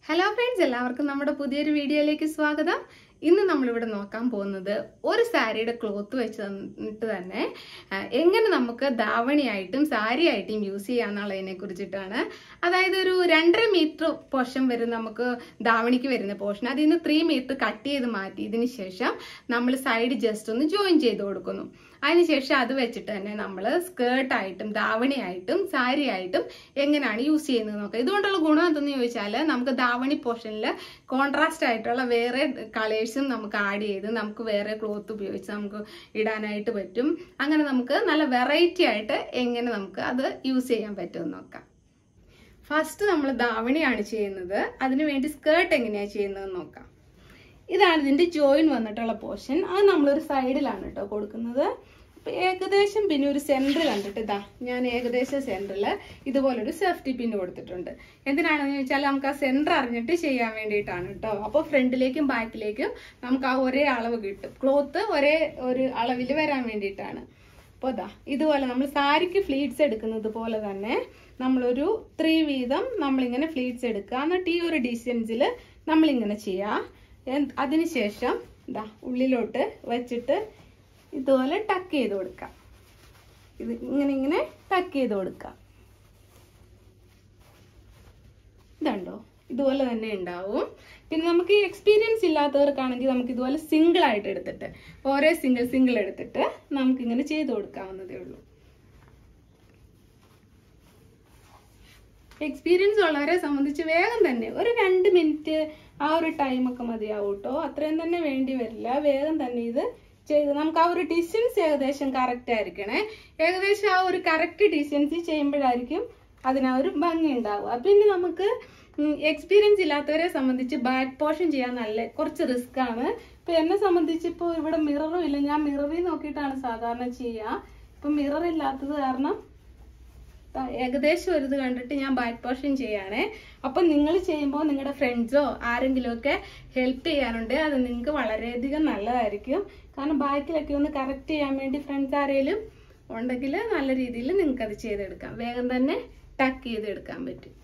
Hello friends എല്ലാവർക്കും നമ്മുടെ പുതിയൊരു വീഡിയോയിലേക്ക് സ്വാഗതം ഇന്ന് നമ്മളിവിടെ നോക്കാൻ പോകുന്നത് ഒരു സാരിയുടെ ക്ലോത്ത് വെച്ച് തന്നിട്ട് തന്നെ ആ, എങ്ങനെ നമുക്ക് ധാവണിയായിട്ടും സാരി ആയിട്ടും യൂസ് ചെയ്യാന്നുള്ളതിനെ കുറിച്ചിട്ടാണ് അതായത് ഒരു രണ്ടര മീറ്റർ പോർഷൻ വരും നമുക്ക് ധാവണിക്ക് വരുന്ന പോർഷൻ അതിൽ നിന്ന് ത്രീ മീറ്റർ കട്ട് ചെയ്ത് മാറ്റി ഇതിന് ശേഷം നമ്മൾ സൈഡ് ജസ്റ്റ് ഒന്ന് ജോയിൻ ചെയ്ത് കൊടുക്കുന്നു അതിനുശേഷം അത് വെച്ചിട്ട് തന്നെ നമ്മൾ സ്കേർട്ടായിട്ടും ധാവണിയായിട്ടും സാരി ആയിട്ടും എങ്ങനെയാണ് യൂസ് ചെയ്യുന്നത് നോക്കാം ഇതുകൊണ്ടുള്ള ഗുണം എന്തെന്ന് ചോദിച്ചാൽ നമുക്ക് ധാവണി പോർഷനിൽ കോൺട്രാസ്റ്റ് ആയിട്ടുള്ള വേറെ കളേഴ്സും നമുക്ക് ആഡ് ചെയ്ത് നമുക്ക് വേറെ ക്ലോത്ത് ഉപയോഗിച്ച് നമുക്ക് ഇടാനായിട്ട് പറ്റും അങ്ങനെ നമുക്ക് നല്ല വെറൈറ്റി ആയിട്ട് എങ്ങനെ നമുക്ക് അത് യൂസ് ചെയ്യാൻ പറ്റുമെന്ന് നോക്കാം ഫസ്റ്റ് നമ്മൾ ധാവണിയാണ് ചെയ്യുന്നത് അതിനു വേണ്ടി സ്കേർട്ട് എങ്ങനെയാണ് ചെയ്യുന്നതെന്ന് നോക്കാം ഇതാണ് ഇതിന്റെ ജോയിൻ വന്നിട്ടുള്ള പോർഷൻ അത് നമ്മളൊരു സൈഡിലാണ് കേട്ടോ കൊടുക്കുന്നത് അപ്പൊ ഏകദേശം പിന്നെ ഒരു സെന്റർ കണ്ടിട്ട് ഇതാ ഞാൻ ഏകദേശം സെന്ററിൽ ഇതുപോലൊരു സേഫ്റ്റി പിൻ കൊടുത്തിട്ടുണ്ട് എന്തിനാണെന്ന് ചോദിച്ചാൽ നമുക്ക് ആ സെന്റർ അറിഞ്ഞിട്ട് ചെയ്യാൻ വേണ്ടിയിട്ടാണ് കേട്ടോ അപ്പോൾ ഫ്രണ്ടിലേക്കും ബാക്കിലേക്കും നമുക്ക് ആ ഒരേ അളവ് കിട്ടും ക്ലോത്ത് ഒരേ ഒരു അളവിൽ വരാൻ വേണ്ടിയിട്ടാണ് അപ്പോൾ അതാ ഇതുപോലെ നമ്മൾ സാരിക്ക് ഫ്ലീറ്റ്സ് എടുക്കുന്നത് പോലെ തന്നെ നമ്മളൊരു ത്രീ വീതം നമ്മളിങ്ങനെ ഫ്ലീറ്റ്സ് എടുക്കുക എന്നിട്ട് ഈ ഒരു ഡിസ്റ്റൻസിൽ നമ്മളിങ്ങനെ ചെയ്യുക അതിനുശേഷം ഇതാ ഉള്ളിലോട്ട് വെച്ചിട്ട് ഇതുപോലെ ടക്ക് ചെയ്ത് കൊടുക്കാം ഇത് ഇങ്ങനെ ഇങ്ങനെ ടക്ക് ചെയ്ത് കൊടുക്കാം ഇതുണ്ടോ ഇതുപോലെ തന്നെ ഉണ്ടാവും പിന്നെ നമുക്ക് ഈ എക്സ്പീരിയൻസ് ഇല്ലാത്തവർക്കാണെങ്കിൽ നമുക്ക് ഇതുപോലെ സിംഗിൾ ആയിട്ട് എടുത്തിട്ട് ഓരോ സിംഗിൾ സിംഗിൾ എടുത്തിട്ട് നമുക്ക് ഇങ്ങനെ ചെയ്ത് കൊടുക്കാവുന്നതേ ഉള്ളൂ എക്സ്പീരിയൻസ് ഉള്ളവരെ സംബന്ധിച്ച് വേഗം തന്നെ ഒരു രണ്ട് മിനിറ്റ് ആ ഒരു ടൈം ഒക്കെ മതിയാവും കേട്ടോ അത്രയും തന്നെ വേണ്ടി വരില്ല വേഗം തന്നെ ഇത് ചെയ്ത് നമുക്ക് ആ ഒരു ഡിസ്റ്റൻസ് ഏകദേശം കറക്റ്റ് ആയിരിക്കണേ ഏകദേശം ആ ഒരു കറക്റ്റ് ഡിസ്റ്റൻസ് ചെയ്യുമ്പോഴായിരിക്കും അതിനാ ഒരു ഭംഗി ഉണ്ടാവുക പിന്നെ നമുക്ക് എക്സ്പീരിയൻസ് ഇല്ലാത്തവരെ സംബന്ധിച്ച് ബാക്ക് പോർഷൻ ചെയ്യാൻ നല്ല കുറച്ച് റിസ്ക് ആണ് ഇപ്പൊ എന്നെ സംബന്ധിച്ച് ഇപ്പോൾ ഇവിടെ മിററും ഇല്ല ഞാൻ മിററിൽ നോക്കിയിട്ടാണ് സാധാരണ ചെയ്യുക ഇപ്പൊ മിറർ ഇല്ലാത്തത് കാരണം ദാ ഏകദേശം ഒരു ഇത് കണ്ടിട്ട് ഞാൻ ബാക്ക് പോർഷൻ ചെയ്യാണേ അപ്പൊ നിങ്ങൾ ചെയ്യുമ്പോൾ നിങ്ങളുടെ ഫ്രണ്ട്സോ ആരെങ്കിലും ഒക്കെ ഹെൽപ്പ് ചെയ്യാനുണ്ട് അത് നിങ്ങൾക്ക് വളരെയധികം നല്ലതായിരിക്കും കാരണം ബാക്കിലൊക്കെ ഒന്ന് കറക്റ്റ് ചെയ്യാൻ വേണ്ടി ഫ്രണ്ട്സ് ആരെങ്കിലും ഉണ്ടെങ്കിൽ നല്ല രീതിയിൽ നിങ്ങൾക്ക് അത് ചെയ്തെടുക്കാം വേഗം തന്നെ ടക്ക് ചെയ്തെടുക്കാൻ പറ്റും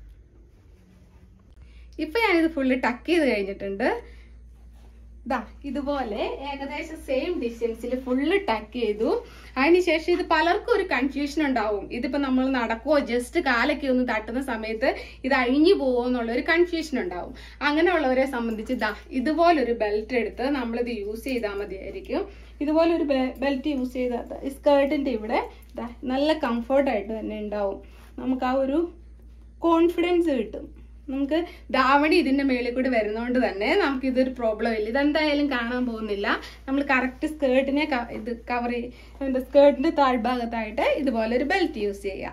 ഇപ്പൊ ഞാനിത് ഫുള്ള് ടക്ക് ചെയ്ത് കഴിഞ്ഞിട്ടുണ്ട് ദാ ഇതുപോലെ ഏകദേശം സെയിം ഡിസ്റ്റൻസിൽ ഫുള്ള് ടക്ക് ചെയ്തു അതിനുശേഷം ഇത് പലർക്കും ഒരു കൺഫ്യൂഷൻ ഉണ്ടാവും ഇതിപ്പോ നമ്മൾ നടക്കുവോ ജസ്റ്റ് കാലൊക്കെ ഒന്ന് തട്ടുന്ന സമയത്ത് ഇത് അഴിഞ്ഞു പോവോ എന്നുള്ള ഒരു കൺഫ്യൂഷൻ ഉണ്ടാവും അങ്ങനെയുള്ളവരെ സംബന്ധിച്ച് ദാ ഇതുപോലൊരു ബെൽറ്റ് എടുത്ത് നമ്മളിത് യൂസ് ചെയ്താൽ മതിയായിരിക്കും ഇതുപോലൊരു ബെൽറ്റ് യൂസ് ചെയ്താൽ സ്കേർട്ടിന്റെ ഇവിടെ ദാ നല്ല കംഫർട്ടായിട്ട് തന്നെ ഉണ്ടാവും നമുക്ക് ആ ഒരു കോൺഫിഡൻസ് കിട്ടും നമുക്ക് ധാവണി ഇതിന്റെ മേളിൽ കൂടി വരുന്നതുകൊണ്ട് തന്നെ നമുക്ക് ഇതൊരു പ്രോബ്ലം ഇല്ല ഇതെന്തായാലും കാണാൻ പോകുന്നില്ല നമ്മൾ കറക്റ്റ് സ്കേർട്ടിനെ ഇത് കവർ ചെയ്ത് സ്കേർട്ടിന്റെ താഴ്ഭാഗത്തായിട്ട് ഇതുപോലെ ഒരു ബെൽറ്റ് യൂസ് ചെയ്യാം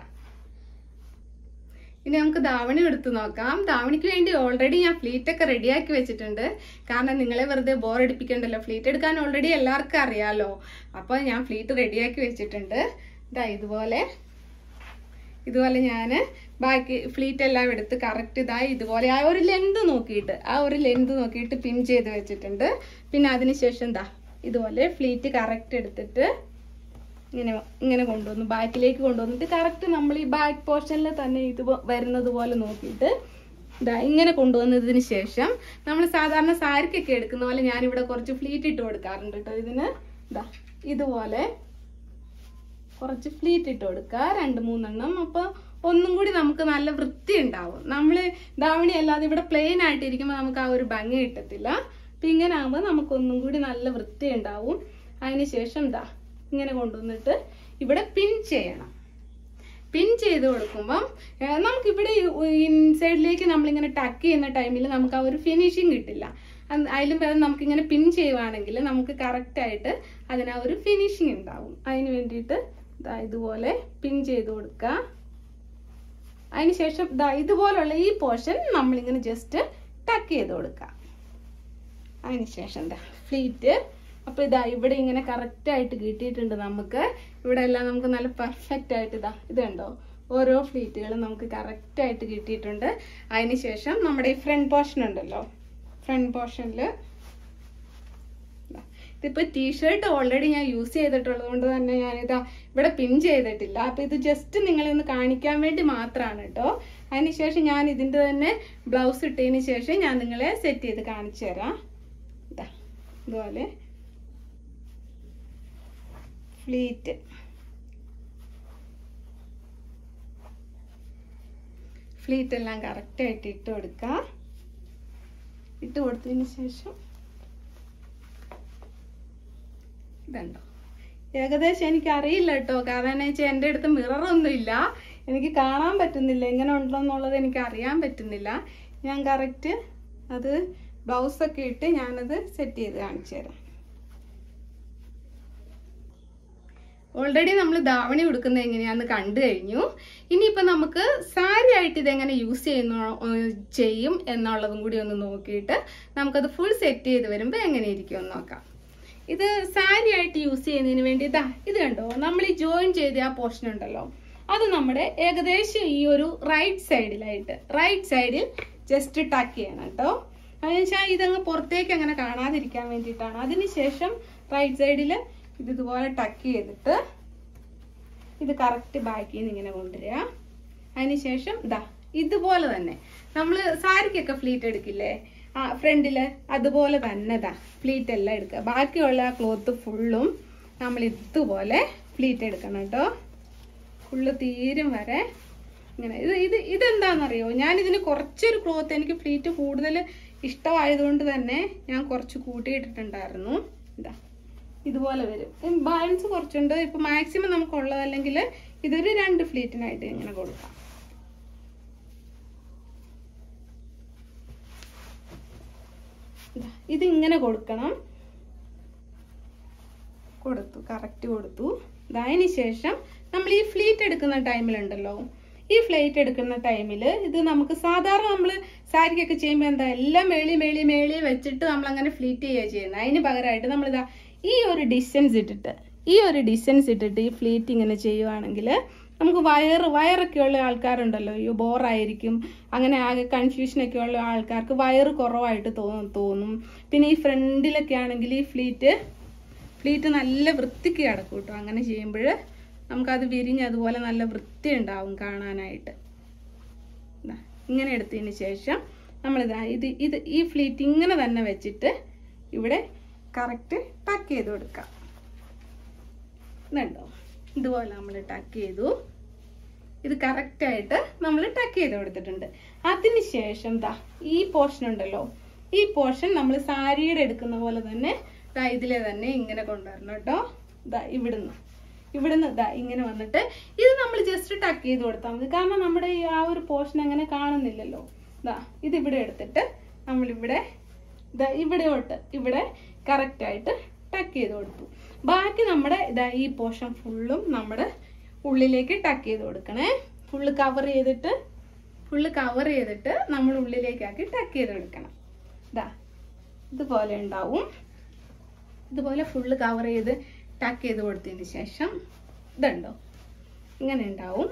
ഇനി നമുക്ക് ധാവണി എടുത്ത് നോക്കാം ധാവണിക്ക് വേണ്ടി ഓൾറെഡി ഞാൻ ഫ്ലീറ്റ് ഒക്കെ റെഡിയാക്കി വെച്ചിട്ടുണ്ട് കാരണം നിങ്ങളെ വെറുതെ ബോർ അടിപ്പിക്കണ്ടല്ലോ ഫ്ലീറ്റ് എടുക്കാൻ ഓൾറെഡി എല്ലാവർക്കും അറിയാലോ അപ്പോൾ ഞാൻ ഫ്ലീറ്റ് റെഡിയാക്കി വെച്ചിട്ടുണ്ട് ഇതാ ഇതുപോലെ ഇതുപോലെ ഞാൻ ബാക്കി ഫ്ലീറ്റ് എല്ലാം എടുത്ത് കറക്റ്റ് ഇതായി ഇതുപോലെ ആ ഒരു ലെന്ത് നോക്കിയിട്ട് ആ ഒരു ലെന്ത് നോക്കിയിട്ട് പിൻ ചെയ്ത് വെച്ചിട്ടുണ്ട് പിന്നെ അതിനുശേഷം എന്താ ഇതുപോലെ ഫ്ലീറ്റ് കറക്റ്റ് എടുത്തിട്ട് ഇങ്ങനെ ഇങ്ങനെ കൊണ്ടുവന്നു ബാക്കിലേക്ക് കൊണ്ടുവന്നിട്ട് കറക്റ്റ് നമ്മൾ ഈ ബാക്ക് പോർഷനിൽ തന്നെ ഇത് വരുന്നത് പോലെ നോക്കിയിട്ട് ഇതാ ഇങ്ങനെ കൊണ്ടുവന്നതിന് ശേഷം നമ്മൾ സാധാരണ സാരിക്കൊക്കെ എടുക്കുന്ന പോലെ ഞാനിവിടെ കുറച്ച് ഫ്ലീറ്റ് ഇട്ട് കൊടുക്കാറുണ്ട് കേട്ടോ ഇതിന് ഇതാ ഇതുപോലെ കുറച്ച് ഫ്ലീറ്റ് ഇട്ട് കൊടുക്കുക രണ്ട് മൂന്നെണ്ണം അപ്പൊ ഒന്നും കൂടി നമുക്ക് നല്ല വൃത്തി ഉണ്ടാവും നമ്മൾ ധാവണി അല്ലാതെ ഇവിടെ പ്ലെയിൻ ആയിട്ടിരിക്കുമ്പോൾ നമുക്ക് ആ ഒരു ഭംഗി കിട്ടത്തില്ല അപ്പൊ ഇങ്ങനെ ആകുമ്പോൾ നമുക്ക് ഒന്നും കൂടി നല്ല വൃത്തി ഉണ്ടാവും അതിനുശേഷം ഇതാ ഇങ്ങനെ കൊണ്ടുവന്നിട്ട് ഇവിടെ പിൻ ചെയ്യണം പിൻ ചെയ്ത് കൊടുക്കുമ്പം ഏഹ് നമുക്ക് ഇവിടെ ഇൻസൈഡിലേക്ക് നമ്മളിങ്ങനെ ടക്ക് ചെയ്യുന്ന ടൈമിൽ നമുക്ക് ആ ഒരു ഫിനിഷിങ് കിട്ടില്ല അത് അതിലും ഭേദം നമുക്ക് ഇങ്ങനെ പിൻ ചെയ്യുവാണെങ്കിൽ നമുക്ക് കറക്റ്റ് ആയിട്ട് അതിന് ആ ഒരു ഫിനിഷിങ് ഉണ്ടാവും അതിന് വേണ്ടിയിട്ട് ദാ ഇതുപോലെ പിൻ ചെയ്ത് കൊടുക്കുക അതിനുശേഷം ദാ ഇതുപോലുള്ള ഈ പോർഷൻ നമ്മളിങ്ങനെ ജസ്റ്റ് ടക്ക് ചെയ്ത് കൊടുക്കുക അതിനുശേഷം ദാ ഫ്ലീറ്റ് അപ്പൊ ഇതാ ഇവിടെ ഇങ്ങനെ കറക്റ്റ് ആയിട്ട് കിട്ടിയിട്ടുണ്ട് നമുക്ക് ഇവിടെ എല്ലാം നമുക്ക് നല്ല പെർഫെക്റ്റ് ആയിട്ട് ഇതാ ഇതുണ്ടോ ഓരോ ഫ്ലീറ്റുകളും നമുക്ക് കറക്റ്റ് ആയിട്ട് കിട്ടിയിട്ടുണ്ട് അതിനുശേഷം നമ്മുടെ ഈ ഫ്രണ്ട് പോർഷൻ ഉണ്ടല്ലോ ഫ്രണ്ട് പോർഷനിൽ ഇതിപ്പോ ടീഷർട്ട് ഓൾറെഡി ഞാൻ യൂസ് ചെയ്തിട്ടുള്ളത് കൊണ്ട് തന്നെ ഞാനിതാ ഇവിടെ പിൻ ചെയ്തിട്ടില്ല അപ്പൊ ഇത് ജസ്റ്റ് നിങ്ങളെ ഒന്ന് കാണിക്കാൻ വേണ്ടി മാത്രമാണ് കേട്ടോ അതിനുശേഷം ഞാൻ ഇതിന്റെ തന്നെ ബ്ലൗസ് ഇട്ടതിന് ശേഷം ഞാൻ നിങ്ങളെ സെറ്റ് ചെയ്ത് കാണിച്ചു തരാം ഇതാ ഇതുപോലെ ഫ്ലീറ്റ് ഫ്ലീറ്റ് എല്ലാം കറക്റ്റായിട്ട് ഇട്ട് കൊടുക്കുക ഇട്ട് കൊടുത്തതിന് ശേഷം ഇതുണ്ടോ ഏകദേശം എനിക്ക് അറിയില്ല കേട്ടോ കാരണം എന്ന് വെച്ചാൽ എൻ്റെ അടുത്ത് മിററൊന്നും ഇല്ല എനിക്ക് കാണാൻ പറ്റുന്നില്ല എങ്ങനെ ഉണ്ടെന്നുള്ളത് എനിക്ക് അറിയാൻ പറ്റുന്നില്ല ഞാൻ കറക്റ്റ് അത് ബ്ലൗസൊക്കെ ഇട്ട് ഞാനത് സെറ്റ് ചെയ്ത് കാണിച്ചു തരാം ഓൾറെഡി നമ്മൾ ധാവണി ഉടുക്കുന്നത് എങ്ങനെയാന്ന് കണ്ടു കഴിഞ്ഞു ഇനിയിപ്പോൾ നമുക്ക് സാരി ആയിട്ട് ഇതെങ്ങനെ യൂസ് ചെയ്യുന്ന ചെയ്യും എന്നുള്ളതും കൂടി ഒന്ന് നോക്കിയിട്ട് നമുക്കത് ഫുൾ സെറ്റ് ചെയ്ത് വരുമ്പോൾ എങ്ങനെ ഇരിക്കും എന്ന് നോക്കാം ഇത് സാരി ആയിട്ട് യൂസ് ചെയ്യുന്നതിന് വേണ്ടി ഇതാ ഇത് കണ്ടോ നമ്മൾ ഈ ജോയിൻ ചെയ്ത ആ പോർഷൻ ഉണ്ടല്ലോ അത് നമ്മുടെ ഏകദേശം ഈ ഒരു റൈറ്റ് സൈഡിലായിട്ട് റൈറ്റ് സൈഡിൽ ജസ്റ്റ് ടക്ക് ചെയ്യണം കേട്ടോ അതെന്ന് വെച്ചാൽ ഇതങ്ങ് പുറത്തേക്ക് അങ്ങനെ കാണാതിരിക്കാൻ വേണ്ടിയിട്ടാണ് അതിനുശേഷം റൈറ്റ് സൈഡിൽ ഇത് ഇതുപോലെ ടക്ക് ചെയ്തിട്ട് ഇത് കറക്റ്റ് ബാക്കിൽ നിന്ന് ഇങ്ങനെ കൊണ്ടുവരിക അതിനുശേഷം ഇതാ ഇതുപോലെ തന്നെ നമ്മൾ സാരിക്കൊക്കെ ഫ്ലീറ്റ് എടുക്കില്ലേ ആ ഫ്രണ്ടില് അതുപോലെ തന്നെ ഇതാ ഫ്ലീറ്റ് എല്ലാം എടുക്കുക ബാക്കിയുള്ള ആ ക്ലോത്ത് ഫുള്ളും നമ്മൾ ഇതുപോലെ ഫ്ലീറ്റ് എടുക്കണം കേട്ടോ ഫുള്ള് തീരും വരെ ഇങ്ങനെ ഇത് ഇത് ഇതെന്താണെന്നറിയോ ഞാൻ ഇതിന് കുറച്ചൊരു ക്ലോത്ത് എനിക്ക് ഫ്ലീറ്റ് കൂടുതൽ ഇഷ്ടമായതുകൊണ്ട് തന്നെ ഞാൻ കുറച്ച് കൂട്ടിയിട്ടിട്ടുണ്ടായിരുന്നു ഇതാ ഇതുപോലെ വരും ബാലൻസ് കുറച്ചുണ്ട് ഇപ്പൊ മാക്സിമം നമുക്കുള്ളതല്ലെങ്കിൽ ഇതൊരു രണ്ട് ഫ്ലീറ്റിനായിട്ട് ഇങ്ങനെ കൊടുക്കാം ഇത് ഇങ്ങനെ കൊടുക്കണം കൊടുത്തു കറക്റ്റ് കൊടുത്തു അതിന് ശേഷം നമ്മൾ ഈ ഫ്ലീറ്റ് എടുക്കുന്ന ടൈമിലുണ്ടല്ലോ ഈ ഫ്ലൈറ്റ് എടുക്കുന്ന ടൈമിൽ ഇത് നമുക്ക് സാധാരണ നമ്മൾ സാരിക്കൊക്കെ ചെയ്യുമ്പോൾ എന്താ എല്ലാം മേളി മേളി മേളി വെച്ചിട്ട് നമ്മൾ അങ്ങനെ ഫ്ലീറ്റ് ചെയ്യുക ചെയ്യുന്നത് അതിന് പകരമായിട്ട് നമ്മളിതാ ഈ ഒരു ഡിസ്റ്റൻസ് ഇട്ടിട്ട് ഈ ഒരു ഡിസ്റ്റൻസ് ഇട്ടിട്ട് ഈ ഫ്ലീറ്റ് ഇങ്ങനെ ചെയ്യുവാണെങ്കിൽ നമുക്ക് വയറ് വയറൊക്കെ ഉള്ള ആൾക്കാരുണ്ടല്ലോ അയ്യോ ബോറായിരിക്കും അങ്ങനെ ആകെ കൺഫ്യൂഷനൊക്കെ ഉള്ള ആൾക്കാർക്ക് വയറ് കുറവായിട്ട് തോന്നും തോന്നും പിന്നെ ഈ ഫ്രണ്ടിലൊക്കെ ആണെങ്കിൽ ഈ ഫ്ലീറ്റ് ഫ്ലീറ്റ് നല്ല വൃത്തിക്ക് കിടക്കും കേട്ടോ അങ്ങനെ ചെയ്യുമ്പോൾ നമുക്കത് വിരിഞ്ഞ് അതുപോലെ നല്ല വൃത്തി ഉണ്ടാവും കാണാനായിട്ട് ദാ, ഇങ്ങനെ എടുത്തതിന് ശേഷം നമ്മളിതാ ഇത് ഇത് ഈ ഫ്ലീറ്റ് ഇങ്ങനെ തന്നെ വെച്ചിട്ട് ഇവിടെ കറക്റ്റ് ടക്ക് ചെയ്ത് കൊടുക്കാം ഇതുണ്ടോ ഇതുപോലെ നമ്മൾ ടക്ക് ചെയ്തു ഇത് കറക്റ്റായിട്ട് നമ്മൾ ടക്ക് ചെയ്ത് കൊടുത്തിട്ടുണ്ട് അതിന് ശേഷം ദാ ഈ പോർഷൻ ഉണ്ടല്ലോ ഈ പോർഷൻ നമ്മൾ സാരിയുടെ എടുക്കുന്ന പോലെ തന്നെ ദാ ഇതിലെ തന്നെ ഇങ്ങനെ കൊണ്ടുവരണം കേട്ടോ ദാ ഇവിടുന്ന് ഇവിടുന്ന് ദാ ഇങ്ങനെ വന്നിട്ട് ഇത് നമ്മൾ ജസ്റ്റ് ടക്ക് ചെയ്ത് കൊടുത്താൽ മതി കാരണം നമ്മുടെ ഈ ആ ഒരു പോർഷൻ അങ്ങനെ കാണുന്നില്ലല്ലോ ദാ ഇത് ഇവിടെ എടുത്തിട്ട് നമ്മളിവിടെ ദാ ഇവിടെയോട്ട് ഇവിടെ കറക്റ്റായിട്ട് ടക്ക് ചെയ്ത് കൊടുത്തു ബാക്കി നമ്മുടെ ഇതാ ഈ പോർഷൻ ഫുള്ളും നമ്മുടെ ഉള്ളിലേക്ക് ടക്ക് ചെയ്ത് കൊടുക്കണേ ഫുള്ള് കവർ ചെയ്തിട്ട് ഫുള്ള് കവർ ചെയ്തിട്ട് നമ്മൾ ഉള്ളിലേക്കാക്കി ടക്ക് ചെയ്ത് കൊടുക്കണം ഇതാ ഇതുപോലെ ഉണ്ടാവും ഇതുപോലെ ഫുള്ള് കവർ ചെയ്ത് ടക്ക് ചെയ്ത് കൊടുത്തതിന് ശേഷം ഇതുണ്ടോ ഇങ്ങനെ ഉണ്ടാവും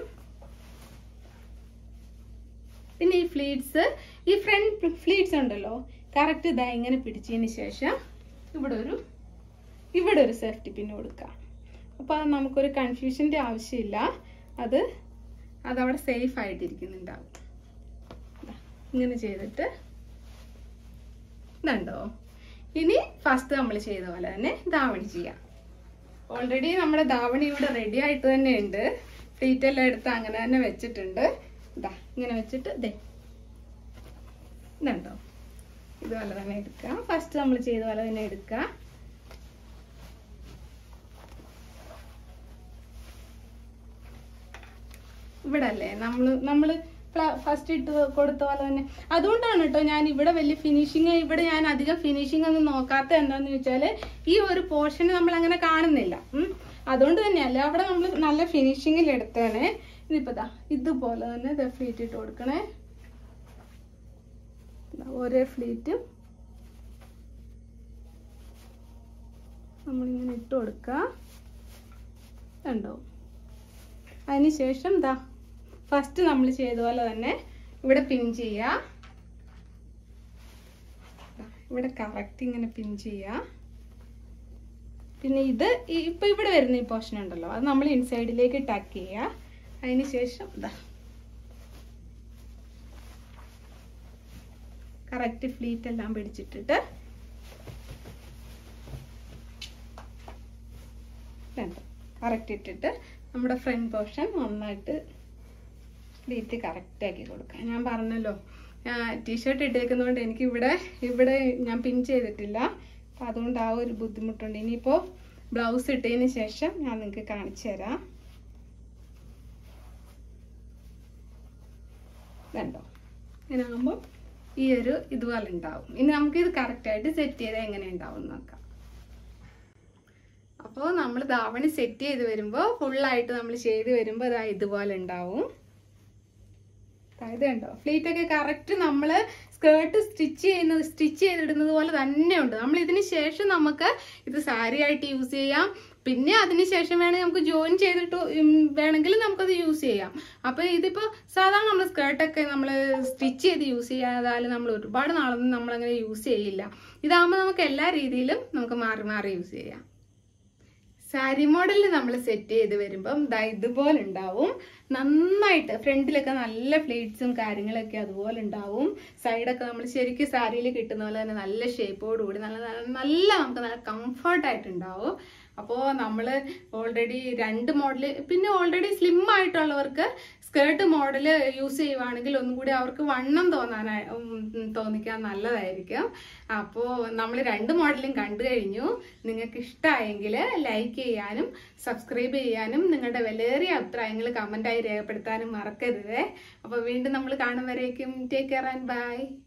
പിന്നെ ഈ ഫ്ലീറ്റ്സ് ഈ ഫ്രണ്ട് ഫ്ലീറ്റ്സ് ഉണ്ടല്ലോ കറക്റ്റ് ഇതാ ഇങ്ങനെ പിടിച്ചതിന് ശേഷം ഇവിടെ ഒരു ഇവിടെ ഒരു സേഫ്റ്റി പിൻ കൊടുക്കാം അപ്പോൾ അത് നമുക്കൊരു കൺഫ്യൂഷൻ്റെ ആവശ്യമില്ല അത് അതവിടെ സേഫ് ആയിട്ടിരിക്കുന്നുണ്ടാവും ദാ, ഇങ്ങനെ ചെയ്തിട്ട് ഇതുണ്ടോ ഇനി ഫസ്റ്റ് നമ്മൾ ചെയ്ത പോലെ തന്നെ ധാവണി ചെയ്യാം ഓൾറെഡി നമ്മുടെ ധാവണി ഇവിടെ റെഡി ആയിട്ട് തന്നെ ഉണ്ട് ഫ്ലീറ്റ് എല്ലാം എടുത്ത് അങ്ങനെ തന്നെ വെച്ചിട്ടുണ്ട് ഇതാ ഇങ്ങനെ വെച്ചിട്ട് ദേ ഇതുണ്ടോ ഇതുപോലെ തന്നെ എടുക്കുക ഫസ്റ്റ് നമ്മൾ ചെയ്ത പോലെ തന്നെ എടുക്കുക ഇവിടെ അല്ലേ നമ്മൾ നമ്മൾ ഫസ്റ്റ് ഇട്ട് കൊടുത്ത പോലെ തന്നെ അതുകൊണ്ടാണ് കേട്ടോ ഞാൻ ഇവിടെ വലിയ ഫിനിഷിങ് ഇവിടെ ഞാൻ അധികം ഫിനിഷിങ് ഒന്നും നോക്കാത്ത എന്താന്ന് വെച്ചാൽ ഈ ഒരു പോർഷൻ നമ്മൾ അങ്ങനെ കാണുന്നില്ല ഉം. അതുകൊണ്ട് തന്നെയല്ല അവിടെ നമ്മൾ നല്ല ഫിനിഷിങ്ങിൽ എടുത്തേനെ ഇതിപ്പോ ദാ ഇതുപോലെ തന്നെ ഫ്ലീറ്റ് ഇട്ട് കൊടുക്കണേ ദാ ഒരേ ഫ്ലീറ്റും നമ്മളിങ്ങനെ ഇട്ട് കൊടുക്കുക കണ്ടോ അതിനുശേഷം ദാ ഫസ്റ്റ് നമ്മൾ ചെയ്ത പോലെ തന്നെ ഇവിടെ പിൻ ചെയ്യുക ദാ ഇവിടെ കറക്റ്റ് ഇങ്ങനെ പിൻ ചെയ്യുക പിന്നെ ഇത് ഈ- ഇപ്പൊ ഇവിടെ വരുന്ന ഈ പോർഷൻ ഉണ്ടല്ലോ അത് നമ്മൾ ഇൻസൈഡിലേക്ക് ടക്ക് ചെയ്യുക അതിന് ശേഷം ഇതാ കറക്റ്റ് ഫ്ലീറ്റ് എല്ലാം പിടിച്ചിട്ടിട്ട് കറക്റ്റ് ഇട്ടിട്ട് നമ്മുടെ ഫ്രണ്ട് പോർഷൻ നന്നായിട്ട് ഫ്ലീറ്റ് കറക്റ്റ് ആക്കി കൊടുക്കാം ഞാൻ പറഞ്ഞല്ലോ ടീഷർട്ട് ഇട്ടേക്കുന്നതുകൊണ്ട് എനിക്ക് ഇവിടെ ഇവിടെ ഞാൻ പിൻ ചെയ്തിട്ടില്ല അപ്പം അതുകൊണ്ട് ആ ഒരു ബുദ്ധിമുട്ടുണ്ട് ഇനിയിപ്പോൾ ബ്ലൗസ് ഇട്ടതിന് ശേഷം ഞാൻ നിങ്ങൾക്ക് കാണിച്ചു തരാം കണ്ടോ ഇങ്ങനെ ആകുമ്പോൾ ഈ ഒരു ഇതുപോലെ ഉണ്ടാവും ഇനി നമുക്കിത് കറക്റ്റായിട്ട് സെറ്റ് ചെയ്താൽ എങ്ങനെ ഉണ്ടാവും എന്ന് നോക്കാം അപ്പോൾ നമ്മൾ ധാവണി സെറ്റ് ചെയ്ത് വരുമ്പോൾ ഫുള്ളായിട്ട് നമ്മൾ ചെയ്ത് വരുമ്പോൾ ഇതാ ഇതുപോലെ ഉണ്ടാവും ഇത് കണ്ടോ ഫ്ലീറ്റ് ഒക്കെ കറക്റ്റ് നമ്മൾ സ്കേർട്ട് സ്റ്റിച്ച് ചെയ്യുന്നത് സ്റ്റിച്ച് ചെയ്തിടുന്നത് പോലെ തന്നെ ഉണ്ട് നമ്മൾ ഇതിന് ശേഷം നമുക്ക് ഇത് സാരി ആയിട്ട് യൂസ് ചെയ്യാം പിന്നെ അതിന് ശേഷം വേണമെങ്കിൽ നമുക്ക് ജോയിൻ ചെയ്തിട്ട് ഉം വേണമെങ്കിൽ നമുക്കത് യൂസ് ചെയ്യാം അപ്പൊ ഇതിപ്പോ സാധാരണ നമ്മൾ സ്കേർട്ടൊക്കെ നമ്മൾ സ്റ്റിച്ച് ചെയ്ത് യൂസ് ചെയ്യാതാൽ നമ്മൾ ഒരുപാട് നാളൊന്നും നമ്മൾ അങ്ങനെ യൂസ് ചെയ്യില്ല ഇതാകുമ്പോൾ നമുക്ക് എല്ലാ രീതിയിലും നമുക്ക് മാറി മാറി യൂസ് ചെയ്യാം സാരി മോഡലിൽ നമ്മൾ സെറ്റ് ചെയ്ത് വരുമ്പം ദാ ഇതുപോലെ ഉണ്ടാവും നന്നായിട്ട് ഫ്രണ്ടിലൊക്കെ നല്ല പ്ലേറ്റ്സും കാര്യങ്ങളൊക്കെ അതുപോലെ ഉണ്ടാവും സൈഡൊക്കെ നമ്മൾ ശരിക്കും സാരിയിൽ കിട്ടുന്ന പോലെ തന്നെ നല്ല ഷേപ്പോട് കൂടി നല്ല നല്ല- നല്ല നമുക്ക് നല്ല കംഫർട്ടായിട്ട് ഉണ്ടാവും അപ്പോൾ നമ്മൾ ഓൾറെഡി രണ്ട് മോഡൽ പിന്നെ ഓൾറെഡി സ്ലിം ആയിട്ടുള്ളവർക്ക് സ്കേർട്ട് മോഡൽ യൂസ് ചെയ്യുവാണെങ്കിൽ ഒന്നും കൂടി അവർക്ക് വണ്ണം തോന്നാനായി ഉം, തോന്നിക്കാൻ നല്ലതായിരിക്കും അപ്പോൾ നമ്മൾ രണ്ട് മോഡലും കണ്ടു കഴിഞ്ഞു നിങ്ങൾക്ക് ഇഷ്ടമായെങ്കിൽ ലൈക്ക് ചെയ്യാനും സബ്സ്ക്രൈബ് ചെയ്യാനും നിങ്ങളുടെ വിലയേറിയ അഭിപ്രായങ്ങൾ കമൻ്റായി രേഖപ്പെടുത്താനും മറക്കരുത് അപ്പോൾ വീണ്ടും നമ്മൾ കാണും വരേക്കും ടേക്ക് കെയർ ആൻഡ് ബൈ